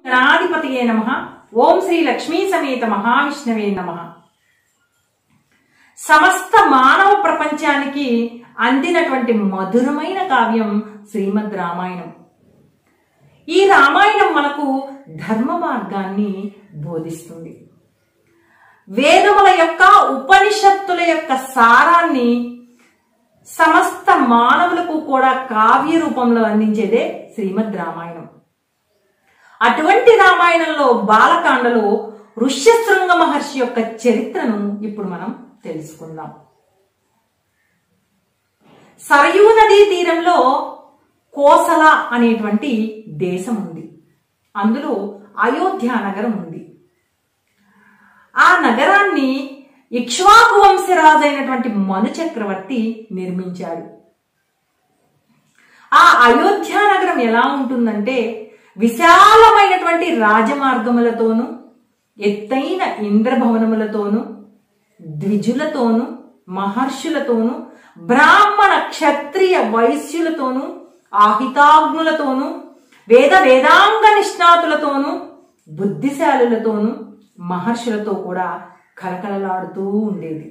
గణాధిపతయే నమ ఓం శ్రీ లక్ష్మీ సమేత మహావిష్ణవే నమ సమస్త మానవ ప్రపంచానికి అందినటువంటి మధురమైన కావ్యం శ్రీమద్ రామాయణం ఈ రామాయణం మనకు ధర్మ మార్గాన్ని బోధిస్తుంది వేదముల యొక్క ఉపనిషత్తుల యొక్క సారాన్ని సమస్త మానవులకు కూడా కావ్య రూపంలో అందించేదే శ్రీమద్ రామాయణం అటువంటి రామాయణంలో బాలకాండలో ఋష్యశృంగ మహర్షి యొక్క చరిత్రను ఇప్పుడు మనం తెలుసుకుందాం సరయూ నదీ తీరంలో కోసల అనేటువంటి దేశం ఉంది అందులో అయోధ్య నగరం ఉంది ఆ నగరాన్ని ఇక్ష్వాకు వంశరాజైనటువంటి మను చక్రవర్తి నిర్మించాడు ఆ అయోధ్య నగరం ఎలా ఉంటుందంటే విశాలమైనటువంటి రాజమార్గములతోనూ ఎత్తైన ఇంద్రభవనములతోనూ ద్విజులతోనూ మహర్షులతోనూ బ్రాహ్మణ క్షత్రియ వైశ్యులతోనూ ఆహితాగ్నులతోనూ వేద వేదాంగ నిష్ణాతులతోనూ బుద్ధిశాలులతోనూ మహర్షులతో కూడా కలకలలాడుతూ ఉండేది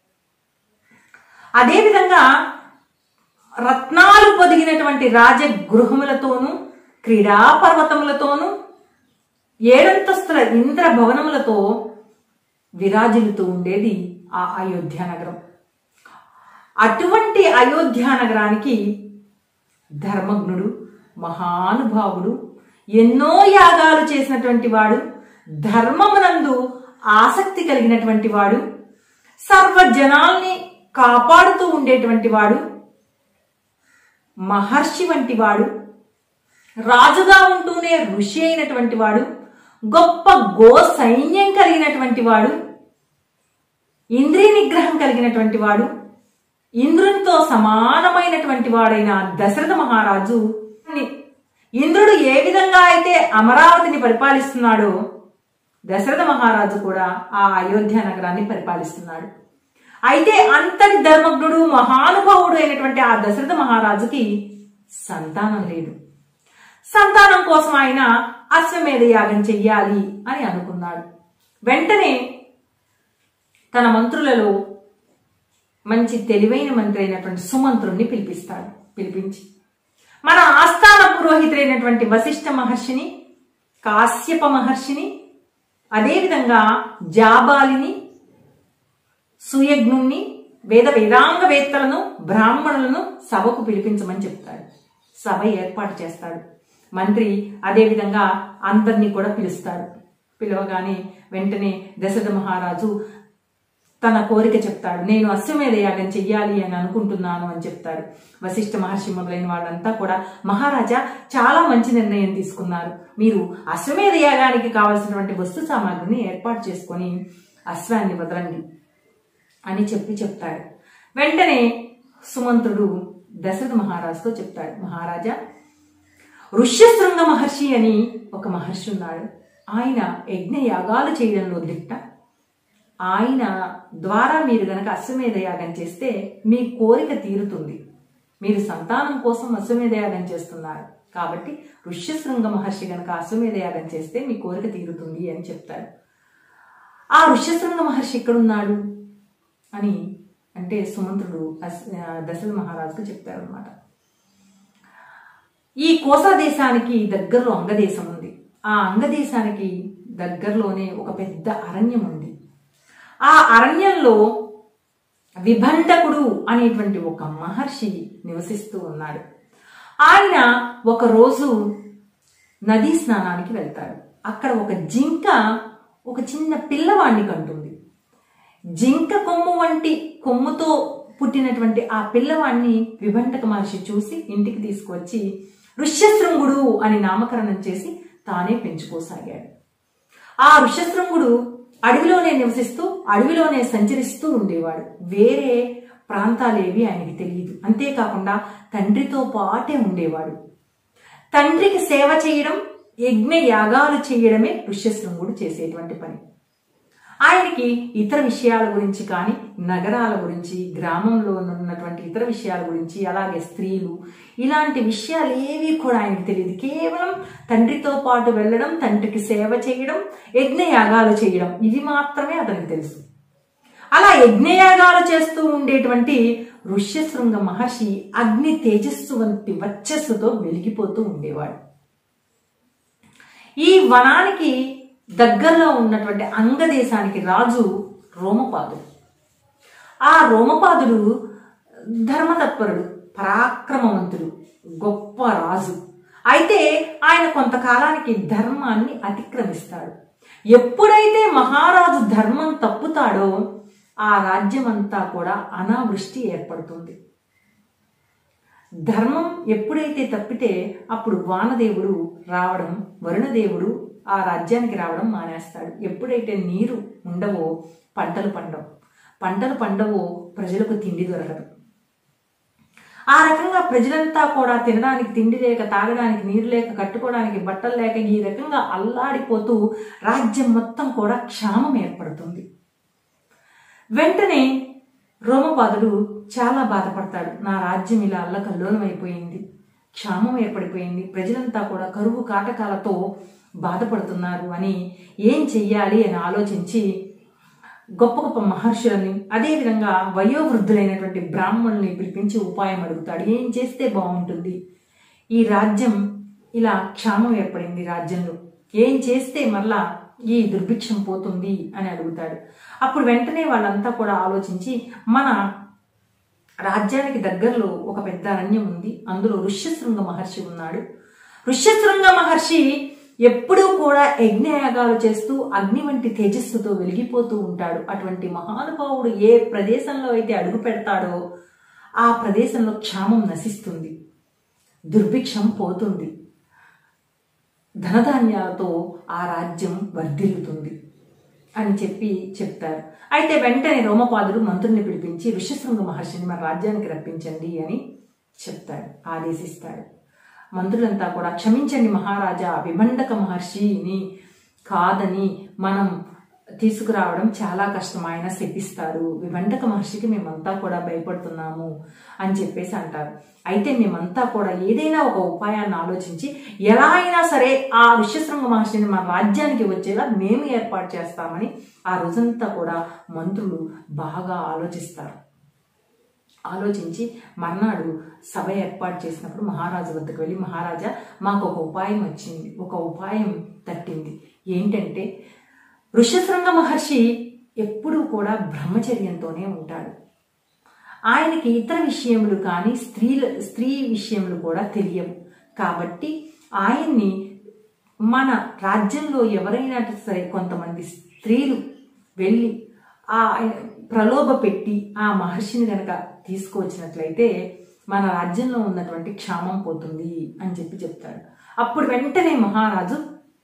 అదేవిధంగా రత్నాలు పొదిగినటువంటి రాజగృహములతోనూ క్రీడా పర్వతములతోనూ ఏడంతస్తుల ఇంద్ర భవనములతో విరాజిల్లుతూ ఉండేది ఆ అయోధ్య నగరం అటువంటి అయోధ్య నగరానికి ధర్మజ్ఞుడు మహానుభావుడు ఎన్నో యాగాలు చేసినటువంటి వాడు ధర్మమునందు ఆసక్తి కలిగినటువంటి వాడు సర్వ జనాల్ని కాపాడుతూ ఉండేటువంటి వాడు మహర్షి వంటి వాడు రాజుగా ఉంటూనే ఋషి అయినటువంటి వాడు గొప్ప గో సైన్యం కలిగినటువంటి వాడు ఇంద్రియ నిగ్రహం కలిగినటువంటి వాడు ఇంద్రునితో సమానమైనటువంటి వాడైన దశరథ మహారాజు ఇంద్రుడు ఏ విధంగా అయితే అమరావతిని పరిపాలిస్తున్నాడో దశరథ మహారాజు కూడా ఆ అయోధ్య నగరాన్ని పరిపాలిస్తున్నాడు అయితే అంతటి ధర్మజ్ఞుడు మహానుభావుడు అయినటువంటి ఆ దశరథ మహారాజుకి సంతానం లేదు సంతానం కోసం ఆయన అశ్వమేధ యాగం చెయ్యాలి అని అనుకున్నాడు వెంటనే తన మంత్రులలో మంచి తెలివైన మంత్రి అయినటువంటి సుమంత్రుణ్ణి పిలిపిస్తాడు పిలిపించి మన ఆస్థాన పురోహితుడైనటువంటి వశిష్ఠ మహర్షిని కాశ్యప మహర్షిని అదేవిధంగా జాబాలిని సుయజ్ఞుణ్ణి వేద వేదాంగ వేత్తలను బ్రాహ్మణులను సభకు పిలిపించమని చెప్తాడు సభ ఏర్పాటు చేస్తాడు మంత్రి అదేవిధంగా అందరినీ కూడా పిలుస్తాడు పిలవగానే వెంటనే దశరథ మహారాజు తన కోరిక చెప్తాడు నేను అశ్వమేధ యాగం చెయ్యాలి అని అనుకుంటున్నాను అని చెప్తాడు వశిష్ఠ మహర్షి మొదలైన వాళ్ళంతా కూడా మహారాజా చాలా మంచి నిర్ణయం తీసుకున్నారు మీరు అశ్వమేధ యాగానికి కావలసినటువంటి వస్తు సామాగ్రిని ఏర్పాటు చేసుకొని అశ్వాన్ని వదలండి అని చెప్పి చెప్తాడు వెంటనే సుమంత్రుడు దశరథ మహారాజుతో చెప్తాడు మహారాజా ఋష్యశృంగ మహర్షి అని ఒక మహర్షి ఉన్నాడు ఆయన యజ్ఞ యాగాలు చేయడంలో దిట్ట ఆయన ద్వారా మీరు గనక అశ్వమేధ యాగం చేస్తే మీ కోరిక తీరుతుంది మీరు సంతానం కోసం అశ్వమేధ యాగం చేస్తున్నారు కాబట్టి ఋష్యశృంగ మహర్షి గనక అశ్వమేధ యాగం చేస్తే మీ కోరిక తీరుతుంది అని చెప్తాడు ఆ ఋష్యశృంగ మహర్షి ఎక్కడున్నాడు అని అంటే సుమంత్రుడు దశరథ మహారాజుకు చెప్తారు అనమాట ఈ కోసా దేశానికి దగ్గరలో అంగదేశం ఉంది ఆ అంగదేశానికి దగ్గరలోనే ఒక పెద్ద అరణ్యం ఉంది ఆ అరణ్యంలో విభండకుడు అనేటువంటి ఒక మహర్షి నివసిస్తూ ఉన్నాడు ఆయన ఒక రోజు నదీ స్నానానికి వెళ్తాడు అక్కడ ఒక జింక ఒక చిన్న పిల్లవాడిని కంటుంది జింక కొమ్ము వంటి కొమ్ముతో పుట్టినటువంటి ఆ పిల్లవాడిని విభండక మహర్షి చూసి ఇంటికి తీసుకువచ్చి ఋష్యశృంగుడు అని నామకరణం చేసి తానే పెంచుకోసాగాడు ఆ ఋష్యశృంగుడు అడవిలోనే నివసిస్తూ అడవిలోనే సంచరిస్తూ ఉండేవాడు వేరే ప్రాంతాలేవి ఆయనకి తెలియదు అంతేకాకుండా తండ్రితో పాటే ఉండేవాడు తండ్రికి సేవ చేయడం యజ్ఞ యాగాలు చేయడమే ఋష్యశృంగుడు చేసేటువంటి పని ఆయనకి ఇతర విషయాల గురించి కానీ నగరాల గురించి గ్రామంలో ఉన్నటువంటి ఇతర విషయాల గురించి అలాగే స్త్రీలు ఇలాంటి విషయాలు ఏవి కూడా ఆయనకు తెలియదు కేవలం తండ్రితో పాటు వెళ్ళడం తండ్రికి సేవ చేయడం యజ్ఞయాగాలు చేయడం ఇవి మాత్రమే అతనికి తెలుసు అలా యజ్ఞయాగాలు చేస్తూ ఉండేటువంటి ఋష్యశృంగ మహర్షి అగ్ని తేజస్సు వంటి వచ్చస్సుతో వెలిగిపోతూ ఉండేవాడు ఈ వనానికి దగ్గరలో ఉన్నటువంటి అంగదేశానికి రాజు రోమపాదుడు ఆ రోమపాదుడు ధర్మతత్పరుడు పరాక్రమవంతుడు గొప్ప రాజు అయితే ఆయన కొంతకాలానికి ధర్మాన్ని అతిక్రమిస్తాడు ఎప్పుడైతే మహారాజు ధర్మం తప్పుతాడో ఆ రాజ్యమంతా కూడా అనావృష్టి ఏర్పడుతుంది ధర్మం ఎప్పుడైతే తప్పితే అప్పుడు వానదేవుడు రావడం వరుణదేవుడు ఆ రాజ్యానికి రావడం మానేస్తాడు ఎప్పుడైతే నీరు ఉండవో పంటలు పండవు పంటలు పండవో ప్రజలకు తిండి దొరకదు ఆ రకంగా ప్రజలంతా కూడా తినడానికి తిండి లేక తాగడానికి నీరు లేక కట్టుకోవడానికి బట్టలు లేక ఈ రకంగా అల్లాడిపోతూ రాజ్యం మొత్తం కూడా క్షామం ఏర్పడుతుంది వెంటనే రోమపాదుడు చాలా బాధపడతాడు నా రాజ్యం ఇలా అల్లకల్లోలం అయిపోయింది క్షామం ఏర్పడిపోయింది ప్రజలంతా కూడా కరువు కాటకాలతో బాధపడుతున్నారు అని ఏం చెయ్యాలి అని ఆలోచించి గొప్ప గొప్ప మహర్షులని అదేవిధంగా వయోవృద్ధులైనటువంటి బ్రాహ్మణుల్ని పిలిపించి ఉపాయం అడుగుతాడు ఏం చేస్తే బాగుంటుంది ఈ రాజ్యం ఇలా క్షామం ఏర్పడింది రాజ్యంలో ఏం చేస్తే మరలా ఈ దుర్భిక్షం పోతుంది అని అడుగుతాడు అప్పుడు వెంటనే వాళ్ళంతా కూడా ఆలోచించి మన రాజ్యానికి దగ్గరలో ఒక పెద్ద అరణ్యం ఉంది అందులో ఋష్యశృంగ మహర్షి ఉన్నాడు ఋష్యశృంగ మహర్షి ఎప్పుడూ కూడా యజ్ఞయాగాలు చేస్తూ అగ్ని వంటి తేజస్సుతో వెలిగిపోతూ ఉంటాడు అటువంటి మహానుభావుడు ఏ ప్రదేశంలో అయితే అడుగు పెడతాడో ఆ ప్రదేశంలో క్షామం నశిస్తుంది దుర్భిక్షం పోతుంది ధనధాన్యాలతో ఆ రాజ్యం వర్ధిల్లుతుంది అని చెప్పి చెప్తారు అయితే వెంటనే రోమపాదుడు మంత్రుల్ని పిలిపించి ఋషశృంగ మహర్షిని మన రాజ్యానికి రప్పించండి అని చెప్తాడు ఆదేశిస్తాడు మంత్రులంతా కూడా క్షమించండి మహారాజా విమండక మహర్షిని కాదని మనం తీసుకురావడం చాలా కష్టం ఆయన శపిస్తారు విమండక మహర్షికి మేమంతా కూడా భయపడుతున్నాము అని చెప్పేసి అంటారు అయితే మేమంతా కూడా ఏదైనా ఒక ఉపాయాన్ని ఆలోచించి ఎలా అయినా సరే ఆ ఋష్యశృంగ మహర్షిని మన రాజ్యానికి వచ్చేలా మేము ఏర్పాటు చేస్తామని ఆ రోజంతా కూడా మంత్రులు బాగా ఆలోచిస్తారు ఆలోచించి మర్నాడు సభ ఏర్పాటు చేసినప్పుడు మహారాజు వద్దకు వెళ్ళి మహారాజా మాకు ఒక ఉపాయం వచ్చింది ఒక ఉపాయం తట్టింది ఏంటంటే ఋషశృంగ మహర్షి ఎప్పుడూ కూడా బ్రహ్మచర్యంతోనే ఉంటాడు ఆయనకి ఇతర విషయములు కానీ స్త్రీల స్త్రీ విషయములు కూడా తెలియవు కాబట్టి ఆయన్ని మన రాజ్యంలో ఎవరైనా సరే కొంతమంది స్త్రీలు వెళ్ళి ఆ ప్రలోభ పెట్టి ఆ మహర్షిని గనక తీసుకువచ్చినట్లయితే మన రాజ్యంలో ఉన్నటువంటి క్షామం పోతుంది అని చెప్పి చెప్తాడు అప్పుడు వెంటనే మహారాజు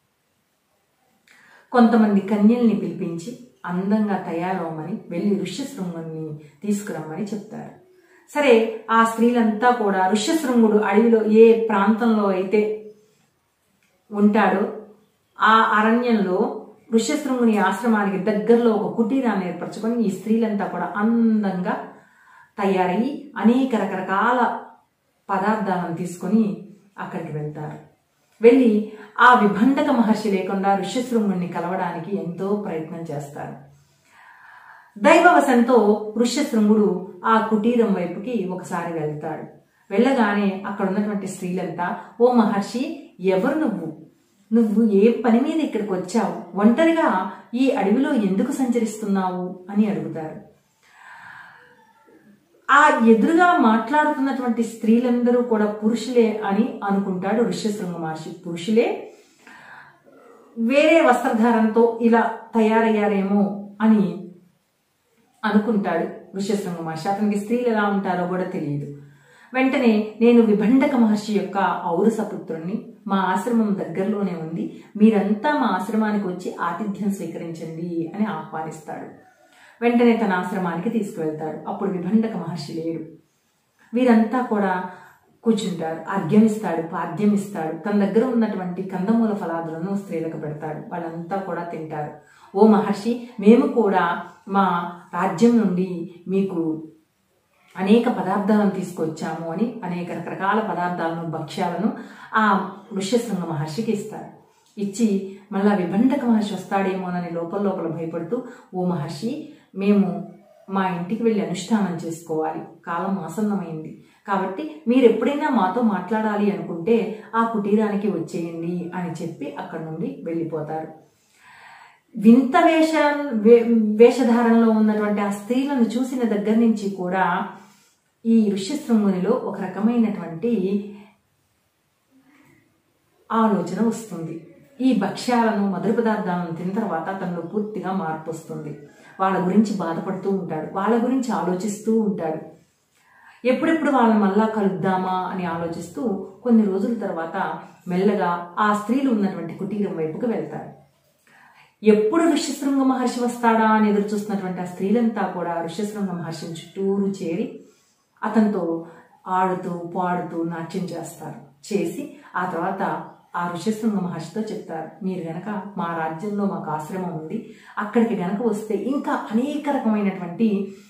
కొంతమంది కన్యల్ని పిలిపించి అందంగా తయారవమని వెళ్ళి ఋష్యశృంగుని తీసుకురమ్మని చెప్తారు సరే ఆ స్త్రీలంతా కూడా ఋష్యశృంగుడు అడవిలో ఏ ప్రాంతంలో అయితే ఉంటాడో ఆ అరణ్యంలో ఋష్యశృంగుని ఆశ్రమానికి దగ్గరలో ఒక కుటీరాన్ని ఏర్పరచుకొని ఈ స్త్రీలంతా కూడా అందంగా తయారయ్యి అనేక రకరకాల పదార్థాలను తీసుకొని అక్కడికి వెళ్తారు వెళ్ళి ఆ విభండక మహర్షి లేకుండా ఋష్యశృంగుణ్ణి కలవడానికి ఎంతో ప్రయత్నం చేస్తారు దైవవశంతో ఋష్యశృంగుడు ఆ కుటీరం వైపుకి ఒకసారి వెళ్తాడు వెళ్ళగానే అక్కడ ఉన్నటువంటి స్త్రీలంతా ఓ మహర్షి ఎవరు నువ్వు నువ్వు ఏ పని మీద ఇక్కడికి వచ్చావు ఒంటరిగా ఈ అడవిలో ఎందుకు సంచరిస్తున్నావు అని అడుగుతారు ఆ ఎదురుగా మాట్లాడుతున్నటువంటి స్త్రీలందరూ కూడా పురుషులే అని అనుకుంటాడు ఋష్యశృంగ మహర్షి పురుషులే వేరే వస్త్రధారణతో ఇలా తయారయ్యారేమో అని అనుకుంటాడు ఋష్యశృంగ మహర్షి అతనికి స్త్రీలు ఎలా ఉంటారో కూడా తెలియదు వెంటనే నేను విభండక మహర్షి యొక్క ఔరసపుత్రుణ్ణి మా ఆశ్రమం దగ్గరలోనే ఉంది మీరంతా మా ఆశ్రమానికి వచ్చి ఆతిథ్యం స్వీకరించండి అని ఆహ్వానిస్తాడు వెంటనే తన ఆశ్రమానికి తీసుకువెళ్తాడు అప్పుడు విభండక మహర్షి లేడు వీరంతా కూడా కూర్చుంటారు అర్ఘ్యమిస్తాడు పాద్యమిస్తాడు తన దగ్గర ఉన్నటువంటి కందమూల ఫలాదులను స్త్రీలకు పెడతాడు వాళ్ళంతా కూడా తింటారు ఓ మహర్షి మేము కూడా మా రాజ్యం నుండి మీకు అనేక పదార్థాలను తీసుకొచ్చాము అని అనేక రకరకాల పదార్థాలను భక్ష్యాలను ఆ ఋష్యశృంగ మహర్షికి ఇస్తారు ఇచ్చి మళ్ళా విభండక మహర్షి వస్తాడేమోనని లోపల లోపల భయపడుతూ ఓ మహర్షి మేము మా ఇంటికి వెళ్ళి అనుష్ఠానం చేసుకోవాలి కాలం ఆసన్నమైంది కాబట్టి మీరు ఎప్పుడైనా మాతో మాట్లాడాలి అనుకుంటే ఆ కుటీరానికి వచ్చేయండి అని చెప్పి అక్కడి నుండి వెళ్ళిపోతారు వింత వేష వే- వేషధారణలో ఉన్నటువంటి ఆ స్త్రీలను చూసిన దగ్గర నుంచి కూడా ఈ ఋష్యశృంగునిలో ఒక రకమైనటువంటి ఆలోచన వస్తుంది ఈ భక్ష్యాలను మధుర పదార్థాలను తిన్న తర్వాత తనలో పూర్తిగా మార్పు వస్తుంది వాళ్ళ గురించి బాధపడుతూ ఉంటాడు వాళ్ళ గురించి ఆలోచిస్తూ ఉంటాడు ఎప్పుడెప్పుడు వాళ్ళని మళ్ళా కలుద్దామా అని ఆలోచిస్తూ కొన్ని రోజుల తర్వాత మెల్లగా ఆ స్త్రీలు ఉన్నటువంటి కుటీరం వైపుకు వెళ్తారు ఎప్పుడు ఋష్యశృంగ మహర్షి వస్తాడా అని ఎదురు చూస్తున్నటువంటి ఆ స్త్రీలంతా కూడా ఋష్యశృంగ మహర్షిని చుట్టూరు చేరి అతనితో ఆడుతూ పాడుతూ నాట్యం చేస్తారు చేసి ఆ తర్వాత ఆ ఋషశృంగ మహర్షితో చెప్తారు మీరు గనక మా రాజ్యంలో మాకు ఆశ్రమం ఉంది అక్కడికి గనక వస్తే ఇంకా అనేక రకమైనటువంటి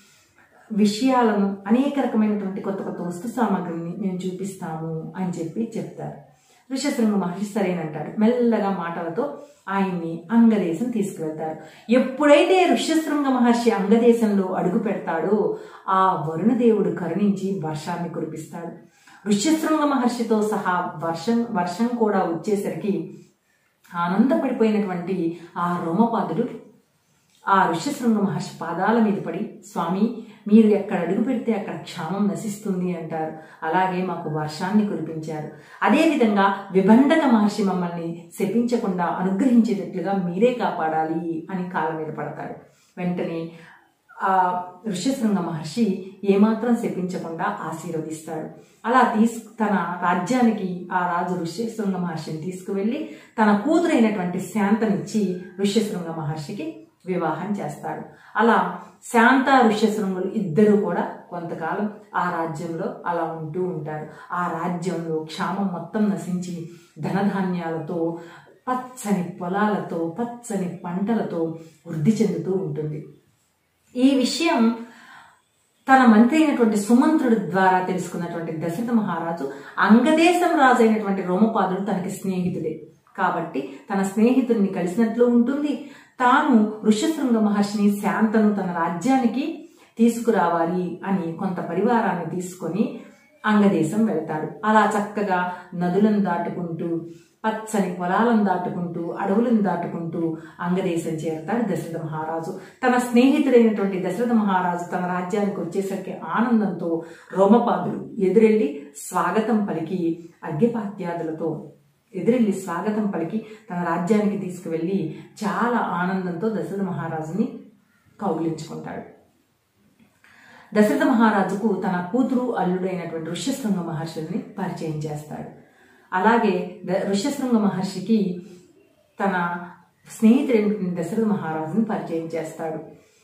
విషయాలను అనేక రకమైనటువంటి కొత్త కొత్త వస్తు సామాగ్రిని మేము చూపిస్తాము అని చెప్పి చెప్తారు ఋషశృంగ మహర్షి సరేనంటాడు మెల్లగా మాటలతో ఆయన్ని అంగదేశం తీసుకువెళ్తారు ఎప్పుడైతే ఋష్యశృంగ మహర్షి అంగదేశంలో అడుగు పెడతాడో ఆ వరుణదేవుడు కరుణించి వర్షాన్ని కురిపిస్తాడు ఋష్యశృంగ మహర్షితో సహా వర్షం వర్షం కూడా వచ్చేసరికి ఆనందపడిపోయినటువంటి ఆ రోమపాదుడు ఆ ఋష్యశృంగ మహర్షి పాదాల మీద పడి స్వామి మీరు ఎక్కడ అడుగు పెడితే అక్కడ క్షామం నశిస్తుంది అంటారు అలాగే మాకు వర్షాన్ని కురిపించారు అదేవిధంగా విభండక మహర్షి మమ్మల్ని శపించకుండా అనుగ్రహించేటట్లుగా మీరే కాపాడాలి అని కాళ్ళ మీద పడతాడు వెంటనే ఆ ఋష్యశృంగ మహర్షి ఏమాత్రం శపించకుండా ఆశీర్వదిస్తాడు అలా తీసు తన రాజ్యానికి ఆ రాజు ఋష్యశృంగ మహర్షిని తీసుకువెళ్ళి తన కూతురైనటువంటి శాంతనిచ్చి ఋష్యశృంగ మహర్షికి వివాహం చేస్తాడు అలా శాంత ఋష్యశృంగులు ఇద్దరు కూడా కొంతకాలం ఆ రాజ్యంలో అలా ఉంటూ ఉంటారు ఆ రాజ్యంలో క్షామం మొత్తం నశించి ధనధాన్యాలతో పచ్చని పొలాలతో పచ్చని పంటలతో వృద్ధి చెందుతూ ఉంటుంది ఈ విషయం తన మంత్రి అయినటువంటి సుమంత్రుడి ద్వారా తెలుసుకున్నటువంటి దశరథ మహారాజు అంగదేశం రాజు అయినటువంటి రోమపాదుడు తనకి స్నేహితుడే కాబట్టి తన స్నేహితుడిని కలిసినట్లు ఉంటుంది తాను ఋష్యశృంగ మహర్షిని శాంతను తన రాజ్యానికి తీసుకురావాలి అని కొంత పరివారాన్ని తీసుకొని అంగదేశం వెళ్తాడు అలా చక్కగా నదులను దాటుకుంటూ పచ్చని పొలాలను దాటుకుంటూ అడవులను దాటుకుంటూ అంగదేశం చేరతాడు దశరథ మహారాజు తన స్నేహితుడైనటువంటి దశరథ మహారాజు తన రాజ్యానికి వచ్చేసరికి ఆనందంతో రోమపాదులు ఎదురెళ్ళి స్వాగతం పలికి అర్ఘ్యపాత్యాదులతో ఎదురెళ్ళి స్వాగతం పలికి తన రాజ్యానికి తీసుకువెళ్ళి చాలా ఆనందంతో దశరథ మహారాజుని కౌగిలించుకుంటాడు దశరథ మహారాజుకు తన కూతురు అల్లుడైనటువంటి ఋష్యశృంగ మహర్షుల్ని పరిచయం చేస్తాడు అలాగే ద ఋష్యశృంగ మహర్షికి తన స్నేహితుడైనటువంటి దశరథ మహారాజుని పరిచయం చేస్తాడు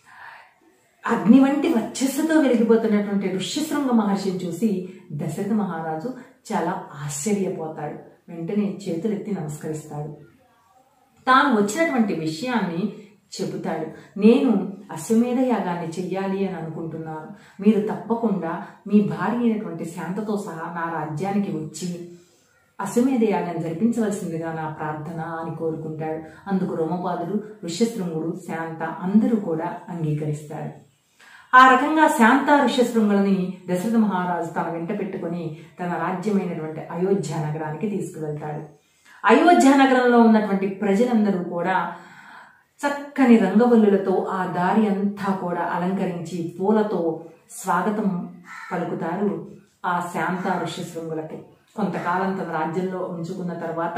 అగ్ని వంటి వర్చస్సుతో వెలిగిపోతున్నటువంటి ఋష్యశృంగ మహర్షిని చూసి దశరథ మహారాజు చాలా ఆశ్చర్యపోతాడు వెంటనే చేతులెత్తి నమస్కరిస్తాడు తాను వచ్చినటువంటి విషయాన్ని చెబుతాడు నేను అశ్వమేధ యాగాన్ని చెయ్యాలి అని అనుకుంటున్నాను మీరు తప్పకుండా మీ భార్య అయినటువంటి శాంతతో సహా నా రాజ్యానికి వచ్చి అశ్వమేధ యాగం జరిపించవలసిందిగా నా ప్రార్థన అని కోరుకుంటాడు అందుకు రోమపాదుడు ఋష్యశృంగుడు శాంత అందరూ కూడా అంగీకరిస్తారు ఆ రకంగా శాంత ఋష్యశృంగులని దశరథ మహారాజు తన వెంట పెట్టుకుని తన రాజ్యమైనటువంటి అయోధ్య నగరానికి తీసుకువెళ్తాడు అయోధ్య నగరంలో ఉన్నటువంటి ప్రజలందరూ కూడా చక్కని రంగవల్లులతో ఆ దారి అంతా కూడా అలంకరించి పూలతో స్వాగతం పలుకుతారు ఆ శాంత ఋష్యశృంగులకి కొంతకాలం తన రాజ్యంలో ఉంచుకున్న తర్వాత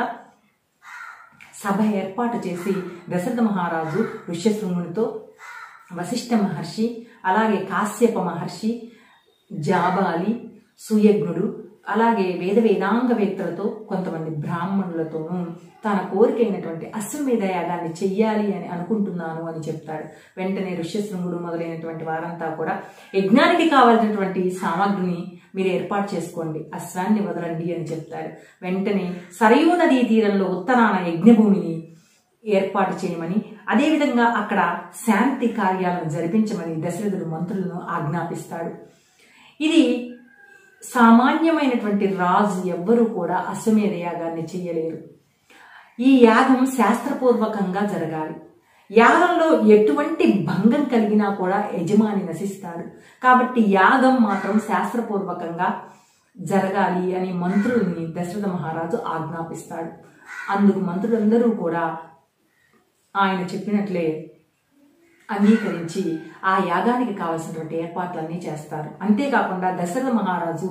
సభ ఏర్పాటు చేసి దశరథ మహారాజు ఋష్యశృంగునితో వశిష్ఠ మహర్షి అలాగే కాశ్యప మహర్షి జాబాలి సుయజ్ఞుడు అలాగే వేద వేదాంగవేత్తలతో కొంతమంది బ్రాహ్మణులతోనూ తన కోరికైనటువంటి అశ్వమేధ యాగాన్ని చెయ్యాలి అని అనుకుంటున్నాను అని చెప్తాడు వెంటనే ఋష్యశృంగుడు మొదలైనటువంటి వారంతా కూడా యజ్ఞానికి కావాల్సినటువంటి సామాగ్రిని మీరు ఏర్పాటు చేసుకోండి అశ్వాన్ని వదలండి అని చెప్తాడు వెంటనే సరయూ నదీ తీరంలో ఉత్తరాన యజ్ఞభూమిని ఏర్పాటు చేయమని అదేవిధంగా అక్కడ శాంతి కార్యాలను జరిపించమని దశరథుడు మంత్రులను ఆజ్ఞాపిస్తాడు ఇది సామాన్యమైనటువంటి రాజు ఎవ్వరూ కూడా అశ్వమేధ యాగాన్ని చెయ్యలేరు ఈ యాగం శాస్త్రపూర్వకంగా జరగాలి యాగంలో ఎటువంటి భంగం కలిగినా కూడా యజమాని నశిస్తాడు కాబట్టి యాగం మాత్రం శాస్త్రపూర్వకంగా జరగాలి అని మంత్రుల్ని దశరథ మహారాజు ఆజ్ఞాపిస్తాడు అందుకు మంత్రులందరూ కూడా ఆయన చెప్పినట్లే అంగీకరించి ఆ యాగానికి కావలసినటువంటి ఏర్పాట్లన్నీ చేస్తారు అంతేకాకుండా దశరథ మహారాజు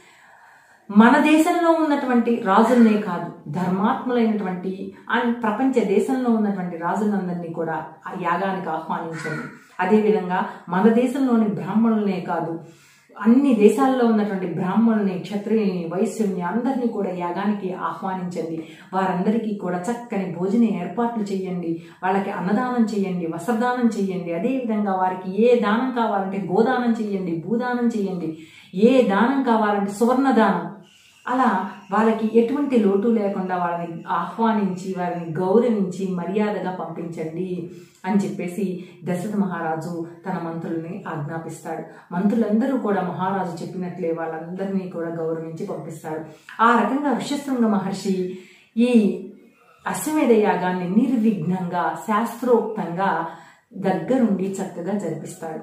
మన దేశంలో ఉన్నటువంటి రాజులనే కాదు ధర్మాత్ములైనటువంటి అండ్ ప్రపంచ దేశంలో ఉన్నటువంటి రాజులందరినీ కూడా ఆ యాగానికి ఆహ్వానించండి అదేవిధంగా మన దేశంలోని బ్రాహ్మణులనే కాదు అన్ని దేశాల్లో ఉన్నటువంటి బ్రాహ్మణుల్ని క్షత్రియుల్ని వైశ్యుల్ని అందరినీ కూడా యాగానికి ఆహ్వానించండి వారందరికీ కూడా చక్కని భోజన ఏర్పాట్లు చేయండి వాళ్ళకి అన్నదానం చేయండి వస్త్రదానం చేయండి అదేవిధంగా వారికి ఏ దానం కావాలంటే గోదానం చేయండి భూదానం చేయండి ఏ దానం కావాలంటే సువర్ణ దానం అలా వాళ్ళకి ఎటువంటి లోటు లేకుండా వాళ్ళని ఆహ్వానించి వారిని గౌరవించి మర్యాదగా పంపించండి అని చెప్పేసి దశరథ మహారాజు తన మంత్రుల్ని ఆజ్ఞాపిస్తాడు మంత్రులందరూ కూడా మహారాజు చెప్పినట్లే వాళ్ళందరినీ కూడా గౌరవించి పంపిస్తాడు ఆ రకంగా ఋష్యశృంగ మహర్షి ఈ అశ్వమేధ యాగాన్ని నిర్విఘ్నంగా శాస్త్రోక్తంగా దగ్గరుండి చక్కగా జరిపిస్తాడు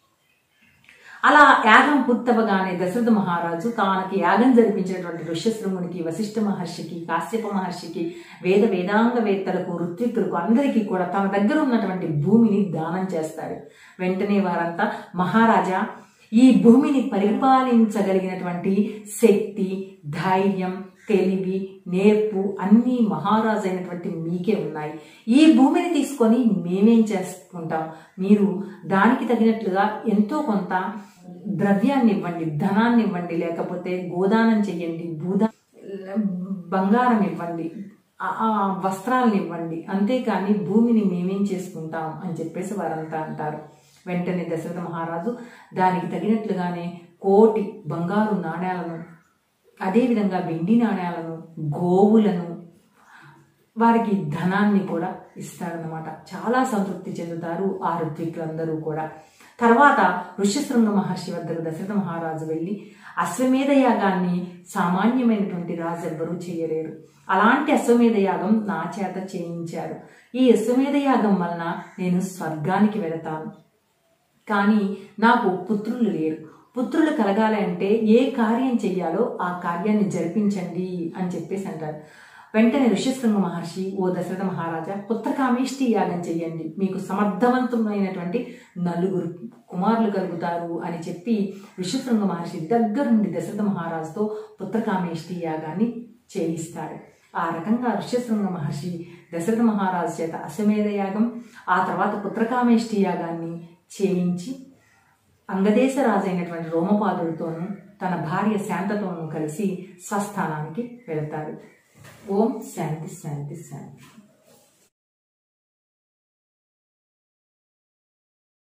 అలా యాగం పూర్తవగానే దశరథ మహారాజు తానకి యాగం జరిపించినటువంటి ఋష్యశృంగునికి వశిష్ఠ మహర్షికి కాశ్యప మహర్షికి వేద వేదాంగవేత్తలకు ఋత్వికులకు అందరికీ కూడా తన దగ్గర ఉన్నటువంటి భూమిని దానం చేస్తాడు వెంటనే వారంతా మహారాజా ఈ భూమిని పరిపాలించగలిగినటువంటి శక్తి ధైర్యం తెలివి నేర్పు అన్నీ మహారాజు అయినటువంటి మీకే ఉన్నాయి ఈ భూమిని తీసుకొని మేమేం చేసుకుంటాం మీరు దానికి తగినట్లుగా ఎంతో కొంత ద్రవ్యాన్ని ఇవ్వండి ధనాన్ని ఇవ్వండి లేకపోతే గోదానం చెయ్యండి భూదా బంగారం ఇవ్వండి ఆ- ఆ వస్త్రాలను ఇవ్వండి అంతేకాని భూమిని మేమేం చేసుకుంటాం అని చెప్పేసి వారంతా అంటారు వెంటనే దశరథ మహారాజు దానికి తగినట్లుగానే కోటి బంగారు నాణేలను అదేవిధంగా వెండి నాణేలను గోవులను వారికి ధనాన్ని కూడా ఇస్తారన్నమాట చాలా సంతృప్తి చెందుతారు ఆ ఋత్వికులందరూ కూడా తర్వాత ఋష్యశృంగ మహర్షి వద్దకు దశరథ మహారాజు వెళ్ళి అశ్వమేధ యాగాన్ని సామాన్యమైనటువంటి రాజు ఎవ్వరూ చేయలేరు అలాంటి అశ్వమేధ యాగం నా చేత చేయించారు ఈ అశ్వమేధ యాగం వలన నేను స్వర్గానికి వెళతాను కానీ నాకు పుత్రులు లేరు పుత్రులు కలగాలి అంటే ఏ కార్యం చెయ్యాలో ఆ కార్యాన్ని జరిపించండి అని చెప్పేసి అంటారు వెంటనే ఋష్యశృంగ మహర్షి ఓ దశరథ మహారాజా పుత్రకామేష్టి యాగం చెయ్యండి మీకు సమర్థవంతమైనటువంటి నలుగురు కుమారులు కలుగుతారు అని చెప్పి ఋష్యశృంగ మహర్షి దగ్గరుండి దశరథ మహారాజుతో పుత్రకామేష్టి యాగాన్ని చేయిస్తాడు ఆ రకంగా ఋష్యశృంగ మహర్షి దశరథ మహారాజు చేత అశ్వమేధ యాగం ఆ తర్వాత పుత్రకామేష్టి యాగాన్ని చేయించి అంగదేశ రాజు అయినటువంటి రోమపాదుడితోనూ తన భార్య శాంతతోనూ కలిసి స్వస్థానానికి వెళ్తాడు ఓం శాంతి శాంతి శాంతి